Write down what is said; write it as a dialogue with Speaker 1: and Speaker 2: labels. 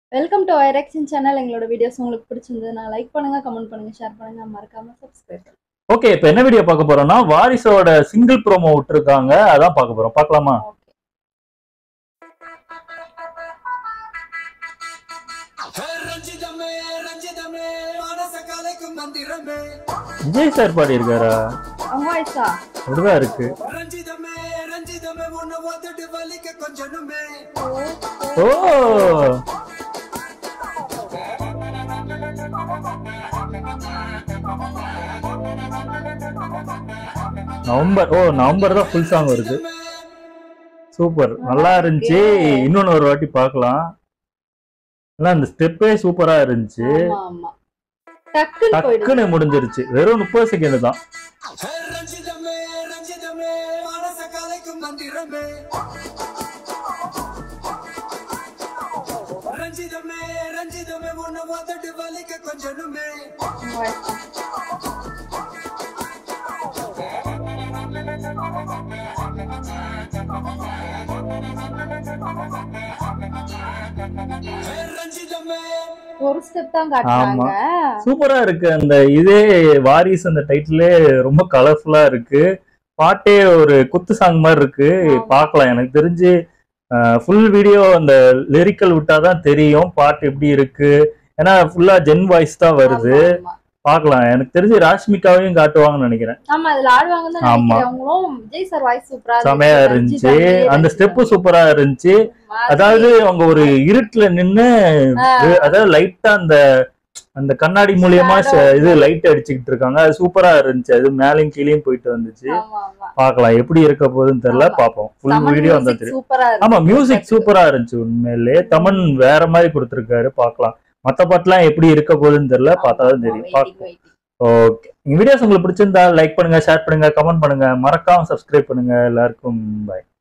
Speaker 1: Welcome to ஐரெக்ஷன் channel எங்களோட videos உங்களுக்கு பிடிச்சிருந்ததுன்னா லைக் பண்ணுங்க கமெண்ட் பண்ணுங்க ஷேர் பண்ணுங்க மறக்காம சப்ஸ்கிரைப் பண்ணுங்க
Speaker 2: ஓகே இப்போ என்ன வீடியோ பார்க்க போறோம்னா வாரிசோட சிங்கிள் ப்ரோமோ விட்டுருக்காங்க அதான் பார்க்க போறோம் பார்க்கலாமா
Speaker 1: ஓகே
Speaker 3: ரஞ்சிதமே ரஞ்சிதமே மனச கலைக்கும் மந்திரமே
Speaker 2: விஜய் சார் பாடி இருக்காரா
Speaker 1: அவங்க வாய்ஸா
Speaker 2: அப்படிதான் இருக்கு
Speaker 3: ரஞ்சிதமே ரஞ்சிதமே உன்னை ஒத்துட்டு வலிக்க கொஞ்சனுமே
Speaker 2: ஓ நவம்பர் ஓ நவம்பர் தான் ஃபுல் சாங் வருது சூப்பர் நல்லா இருந்துச்சு இன்னொன்னு ஒரு வாட்டி பார்க்கலாம் எல்லாம் அந்த ஸ்டெப்பே சூப்பரா இருந்துச்சு
Speaker 1: ஆமா ஆமா டக்குன்னு போயிடுது
Speaker 2: டக்குன்னு முடிஞ்சிருச்சு வெறும் முப்பது செகண்ட் தான்
Speaker 3: ரஞ்சிதமே ரஞ்சிதமே மனச கலைக்கும் மந்திரமே ரஞ்சிதமே ரஞ்சிதமே உன்னை ஒத்துட்டு வலிக்க கொஞ்சனுமே
Speaker 1: அவங்க வாய்ஸா
Speaker 3: ரஞ்சிதமே
Speaker 1: ஒரு ஸ்டெப் தான் காட்டுறாங்க
Speaker 2: சூப்பரா இருக்கு அந்த இதே வாரிஸ் அந்த டைட்டிலே ரொம்ப கலர்ஃபுல்லா இருக்கு பாட்டே ஒரு குத்து சாங் மாதிரி இருக்கு
Speaker 1: ஆமா.
Speaker 2: பார்க்கலாம் எனக்கு தெரிஞ்சு ஃபுல் வீடியோ அந்த லிரிக்கல் விட்டாதான் தெரியும் பாட்டு எப்படி இருக்கு ஏன்னா ஃபுல்லா ஜென் வாய்ஸ் தான் வருது
Speaker 1: ஆமா, ஆமா.
Speaker 2: பார்க்கலாம் எனக்கு தெரிஞ்சு ராஷ்மிகாவையும் காட்டுவாங்கன்னு நினைக்கிறேன்
Speaker 1: ஆமா அதுல ஆடுவாங்க தான்
Speaker 2: ஆமா.
Speaker 1: நினைக்கிறேன் அவங்களும் விஜய் சார் வாய்ஸ் சூப்பரா
Speaker 2: செமையா இருந்துச்சு அந்த ஸ்டெப்பு சூப்பரா இருந்துச்சு அதாவது அவங்க ஒரு இருட்டுல நின்னு அதாவது லைட்டா அந்த அந்த கண்ணாடி மூலியமா ச- இது லைட் அடிச்சுக்கிட்டு இருக்காங்க அது சூப்பரா இருந்துச்சு அது மேலையும் கீழேயும் போயிட்டு வந்துச்சு
Speaker 1: ஆமா ஆமா
Speaker 2: பார்க்கலாம் எப்படி இருக்க போகுதுன்னு தெரியல
Speaker 1: ஆமா.
Speaker 2: பார்ப்போம் ஃபுல் வீடியோ வந்தா தெரியும்
Speaker 1: சூப்பரா
Speaker 2: ஆமா மியூசிக் சூப்பரா இருந்துச்சு உண்மையிலே தமன் வேற மாதிரி கொடுத்திருக்காரு பார்க்கலாம் மத்த பாட்டுலாம் எப்படி இருக்க போகுதுன்னு தெரியல பார்த்தாதான் தெரியும் பார்ப்போம் ஓகே இந்த வீடியோஸ் உங்களுக்கு பிடிச்சிருந்தா லைக் பண்ணுங்க ஷேர் பண்ணுங்க கமெண்ட் பண்ணுங்க மறக்காம சப்ஸ்கிரைப் பண்ணுங்க எல்லாருக்கும் பாய்